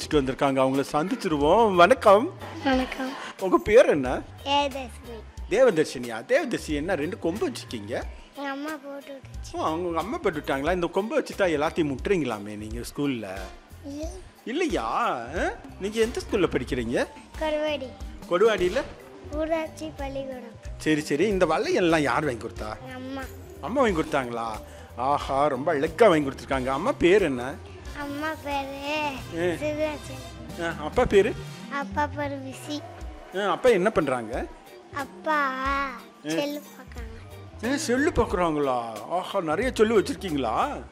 வச்சுட்டு வந்திருக்காங்க அவங்கள சந்திச்சிருவோம் வணக்கம் வணக்கம் உங்க பேர் என்ன ஏதஸ்மி தேவதர்ஷினியா தேவதர்ஷி என்ன ரெண்டு கொம்பு வச்சிருக்கீங்க எங்கள் அம்மா போட்டு விட்டுச்சு ஓ அவங்க உங்க அம்மா போட்டுட்டாங்களா இந்த கொம்பை வச்சு தான் எல்லாத்தையும் முட்டுறீங்களாமே நீங்க ஸ்கூல்ல இல்லை இல்லையா ஆ? நீங்க எந்த ஸ்கூல்ல படிக்கிறீங்க கருவாடி கொடுவாடியில ஊராட்சி பள்ளிக்கூடம் சரி சரி இந்த வளையல்லாம் யார் வாங்கி கொடுத்தா எங்கள் அம்மா அம்மா வாங்கி கொடுத்தாங்களா ஆஹா ரொம்ப அழகா வாங்கி கொடுத்துருக்காங்க அம்மா பேர் என்ன அம்மா பேர் ஏ. சிவராஜன் ஆ, அப்பா பேர் அப்பா பேர் விசி அப்பா என்ன பண்றாங்க அப்பா செல்லு பார்க்காங்க ஏ செல்லு பார்க்குறாங்களா ஆஹா நிறைய சொல்லு வச்சுருக்கீங்களா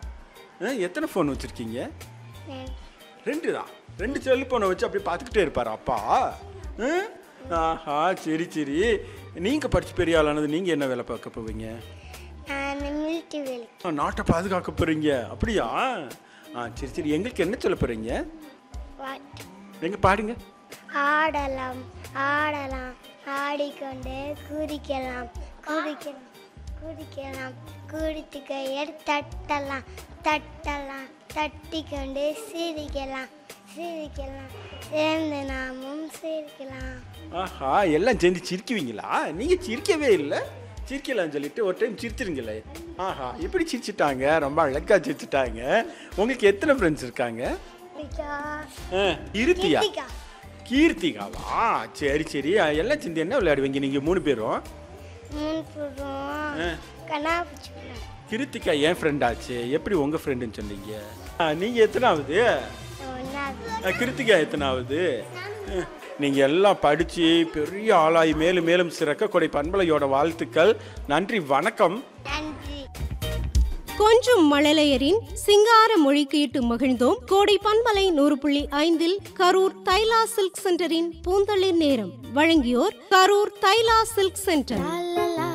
எத்தனை ஃபோன் வச்சுருக்கீங்க ரெண்டு தான் ரெண்டு செல்லு ஃபோனை வச்சு அப்படி பார்த்துக்கிட்டே இருப்பார் அப்பா ஆ? ஆஹா சரி சரி நீங்கள் படிச்சு பெரிய ஆளானது நீங்கள் என்ன வேலை பார்க்க போவீங்க நான் மிலிட்ரி வேலைக்கு ஆ, நாட்டை பாதுகாக்க போகிறீங்க அப்படியா ஆ சரி சரி எங்களுக்கு என்ன சொல்ல போகிறீங்க வாட் எங்க பாடுங்க ஆடலாம் ஆடலாம் ஆடிக்கொண்டு குதிக்கலாம் குதிக்கலாம் குதிக்கலாம் குடித்து கையர் தட்டலாம் தட்டலாம் தட்டிக்கொண்டு சிரிக்கலாம் சிரிக்கலாம் சேர்ந்து நாமும் சிரிக்கலாம் ஆஹா எல்லாம் சேர்ந்து சிரிக்குவீங்களா நீங்கள் சிரிக்கவே இல்லை சிரிக்கலாம்னு சொல்லிட்டு ஒரு டைம் சிரிச்சிருங்களே ஆஹா எப்படி சிரிச்சிட்டாங்க ரொம்ப அழகா சிரிச்சிட்டாங்க உங்களுக்கு எத்தனை ஃப்ரெண்ட்ஸ் இருக்காங்க பிகாஸ் ஆ, இருத்தியா கீர்த்திகா. கீர்த்திகாவா சரி சரி ஆ, எல்லாம் சேர்ந்து என்ன விளையாடுவீங்க நீங்கள் மூணு பேரும் மூணு போடுவோம் கண்ணாப்பூச்சி விளையாடுவோம். கிருத்திகா என் ஃப்ரெண்ட் ஆச்சு எப்படி உங்கள் ஃப்ரெண்டுன்னு சொன்னீங்க ஆ, நீங்க எத்தனாவது ஒன்றாவது ஆ, கிருத்திகா எத்தனாவது ஆ, நீங்க எல்லாம் படிச்சு பெரிய ஆளாய் மேலும் மேலும் சிறக்க கொடை பண்பலையோட வாழ்த்துக்கள் நன்றி வணக்கம் நன்றி கொஞ்சம் மழலையரின் சிங்கார மொழி கேட்டு மகிழ்ந்தோம் கோடை பண்பலை நூறு புள்ளி ஐந்தில் கரூர் தைலா சில்க் சென்டரின் பூந்தளிர் நேரம் வழங்கியோர் கரூர் தைலா சில்க் சென்டர்